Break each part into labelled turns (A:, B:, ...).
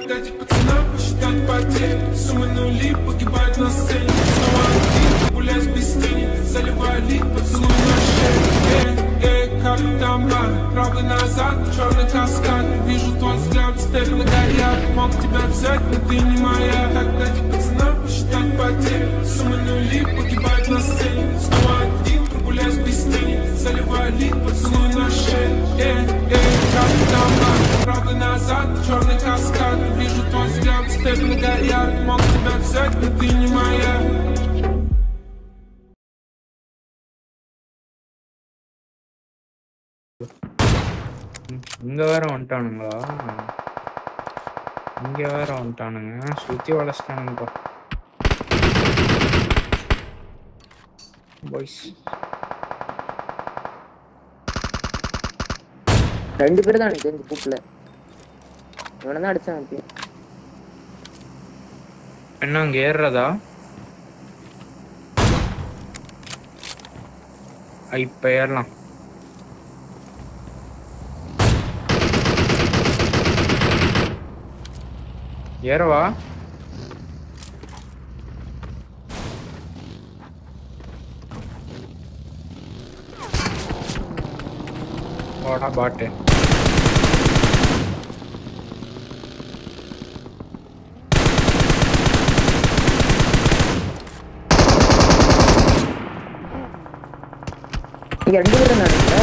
A: Дайте пацанам посчитать потери Суммы нули погибают на сцене Снова один, гулять без тени Заливая лик, поцелуй на шее Эй, эй, как там бар? Правый назад, черный каскад Вижу твой взгляд, стены горят Мог тебя взять, но ты не моя Так дайте пацанам посчитать потери Суммы нули погибают на сцене Снова один, прогуляюсь без тени Заливая лик, поцелуй на шее Эй, эй, как там бар? Правый назад, черный каскад Вижу твой взгляд, стены горят Мог тебя взять, но ты не моя
B: இங்க வேற வந்துட்டானுங்களா இங்க வேற வந்துட்டானுங்க சுத்தி வளச்சிட்டானுங்கப்பா பாய்ஸ்
C: ரெண்டு பேரும் தான் எனக்கு தெரிஞ்சு கூப்பிடல இவனை தான் அடிச்சான் அப்பயும்
B: என்ன அங்க ஏறுறதா ஆ, இப்ப ஏறலாம் ஏறவா வாடா பாட்டு
C: இங்க ரெண்டு பேரும் தான் இருக்கீங்களா?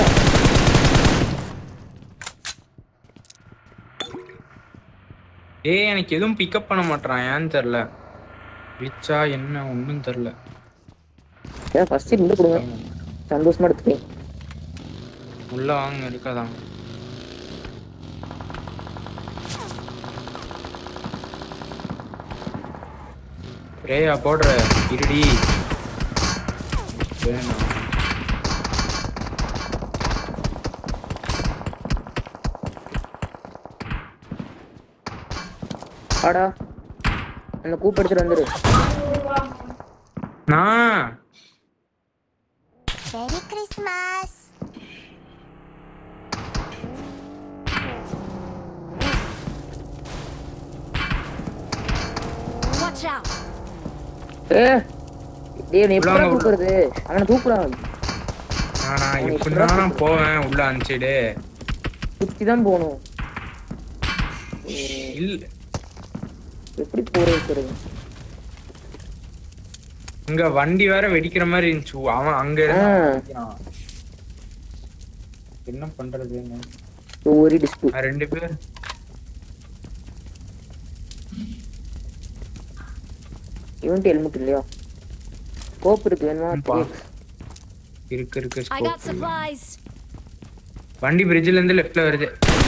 B: ஏய் எனக்கு எதுவும் பிக்கப் பண்ண மாட்டான் ஏன்னு தெரியல ரிச்சா என்ன ஒன்றும் தெரியல
C: ஏன் ஃபர்ஸ்ட் இருந்து கொடுங்க சந்தோஷமா எடுத்துப்பேன்
B: உள்ள வாங்க இருக்காதான் ரேயா போடுற இருடி வேணாம்
C: ஆடா அந்த கூப்பு எடுத்துட்டு வந்துரு
B: நான்
D: メリークリスマス Watch out!
C: ஏ டேய் நீ
B: உள்ள
C: எப்படா
B: வாங்க, உள்ள.
C: தூக்குறது அவனை தூக்குடா
B: நானா எப்படிதான் நான் போவேன் உள்ள அனுப்பிச்சிடு
C: சுத்தி தான் போகணும்
B: இல்ல
C: எப்படி போற வைக்கிறது
B: இங்க வண்டி வேற வெடிக்கிற மாதிரி இருந்துச்சு அவன் அங்க இருந்து
C: ஆ.
B: வெடிக்கிறான். என்ன பண்றது
C: ஒரு டிஸ்பியூ
B: நான் ரெண்டு பேர்
C: இவன்ட்டு ஹெல்மெட் இல்லையா கோப் இருக்கு வேணுமா
B: பா. இருக்கு இருக்கு
D: I got
B: scope.
D: supplies!
B: வண்டி பிரிட்ஜ்ல இருந்து லெஃப்ட்ல வருது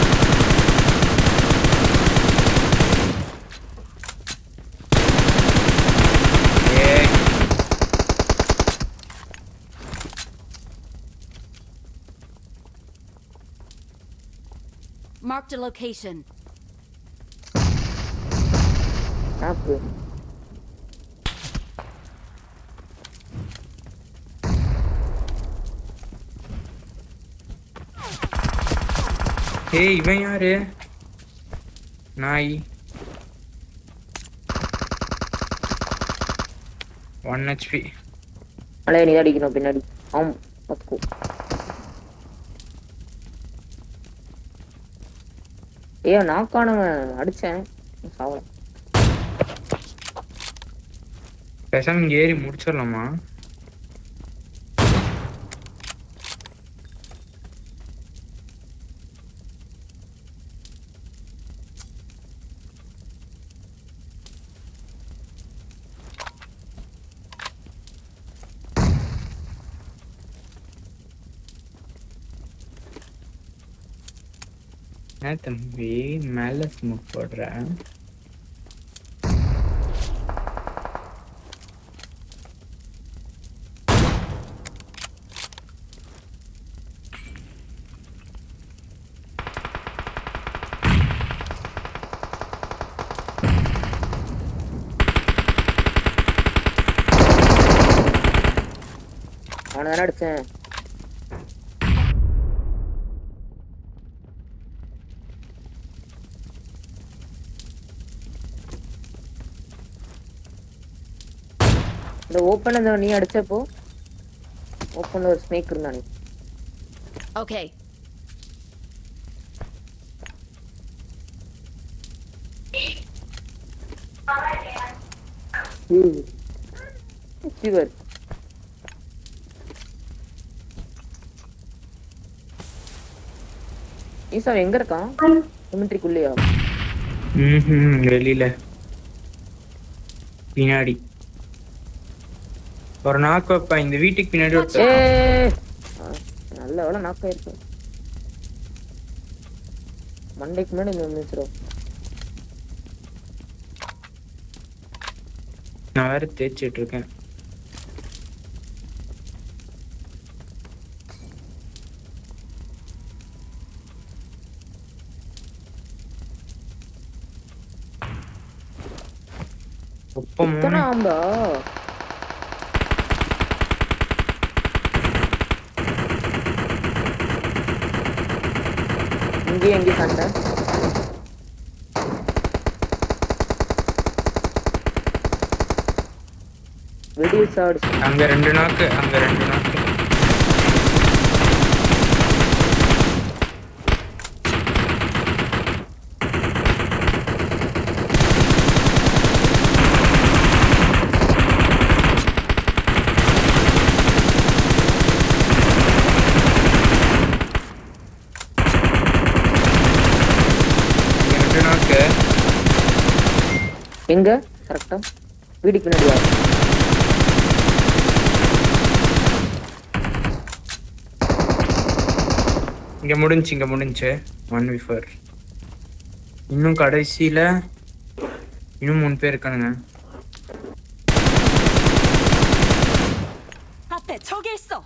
B: ஏய்
D: Marked a location.
C: ஆப்பு
B: ஏய் இவன் யாரு நாய் ஒன் ஹெச்பி
C: அலைய நீ தான் அடிக்கணும் பின்னாடி ஆம் பார்த்துக்கோ ஏ நாக்கானவன் அடிச்சேன் சாவல
B: பேசாம இங்க ஏறி முடிச்சிடலாமா என்ன தம்பி மேல ஸ்மோக் போடுற
C: அவனை தானே அடிச்சேன் இந்த ஓப்பன் அந்த நீ அடிச்சப்போ ஓப்பன்ல ஒரு ஸ்னேக் இருந்தானே
D: Okay.
C: சிவர் ஈசா எங்க இருக்கான் சிமெண்ட்ரிக்குள்ளேயா
B: ம்ஹும், வெளியில பின்னாடி ஒரு நாக்கு வைப்பா இந்த வீட்டுக்கு பின்னாடி
C: ஏ
B: ஒருத்தர்
C: நல்ல வேலை நாக்காயிருக்கு மண்டைக்கு முன்னாடி இந்த மிச்சிரும்
B: நான் வேற தேய்ச்சிட்டு இருக்கேன் ஒப்பம்
C: இத்தனை ஆம்பா இங்கேயும் எங்கேயும் சண்டை வெடி சாடு
B: அங்க ரெண்டு நாக்கு அங்க ரெண்டு நாக்கு இங்க ரெண்டு நாக்கு
C: எங்க கரெக்டா வீட்டுக்கு பின்னாடியா
B: இங்க முடிஞ்சு இங்க முடிஞ்சு ஒன் வி ஃபோர் இன்னும் கடைசியில இன்னும் மூணு பேர் இருக்கானுங்க
D: 앞에 저기 있어.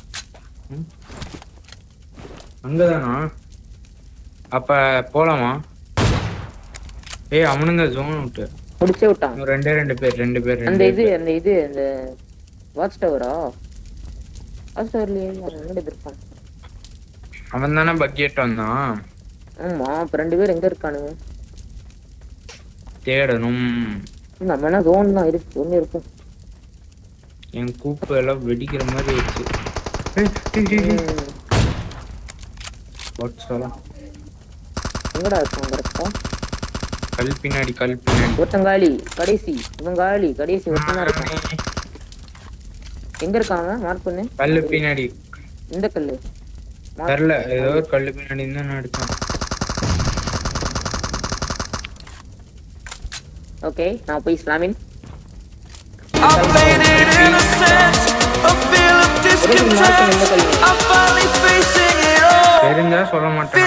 B: அங்கதானா அப்ப போலாமா ஏய் அவனுங்க ஜோன் விட்டு
C: முடிச்சே விட்டான்
B: இன்னும் ரெண்டே ரெண்டு பேர் ரெண்டு பேர்
C: அந்த
B: ரெண்டு
C: இது
B: பேர்.
C: அந்த இது அந்த வாட்ச் டவரா வாட்ச் டவர்லயே அவன் முன்னாடி இருப்பான்
B: அவன் தானே பக்கெட் வந்தான்
C: ஆமா இப்ப ரெண்டு பேர் எங்க இருக்கானுங்க
B: தேடணும்
C: நம்ம என்ன ஜோன் தான் இருக்கு ஒண்ணு இருக்கும்
B: என் கூப்பு எல்லாம் வெடிக்கிற மாதிரி ஆயிடுச்சு ஏய், ஏய், ஏய், ஏய்.
C: ம்.
B: What's all?
C: எங்கடா இருக்கான் கரெக்டா
B: கல் பின்னாடி கல் பின்னாடி
C: ஒருத்தன் காலி கடைசி இவன் காலி கடைசி ஒருத்தன் தான் இருக்கான் எங்க இருக்கான் அவன் மார்க் பண்ணு
B: கல்லு பின்னாடி
C: இந்த கல்லு Mark
B: தெரில ஏதோ ஒரு கல்லு பின்னாடி தான் நான் அடிச்சேன்
C: ஓகே நான் போய் இஸ்லாமின்
E: I faded innocent, a feel of
C: எதுக்கு மார்க்
E: discontent.
C: பண்ணு இந்த கல்லு
E: I'm finally facing it all.
B: தெரிஞ்சா சொல்ல மாட்டேன்